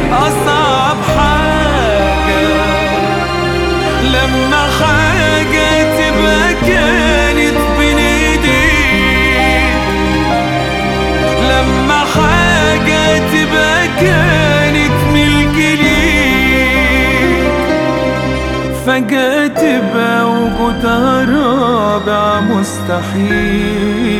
أصعب حاجة لما حاجة تبقى كانت بين ايديك لما حاجة تبقى كانت ملك ليك فجأة تبقى وجودها رابع مستحيل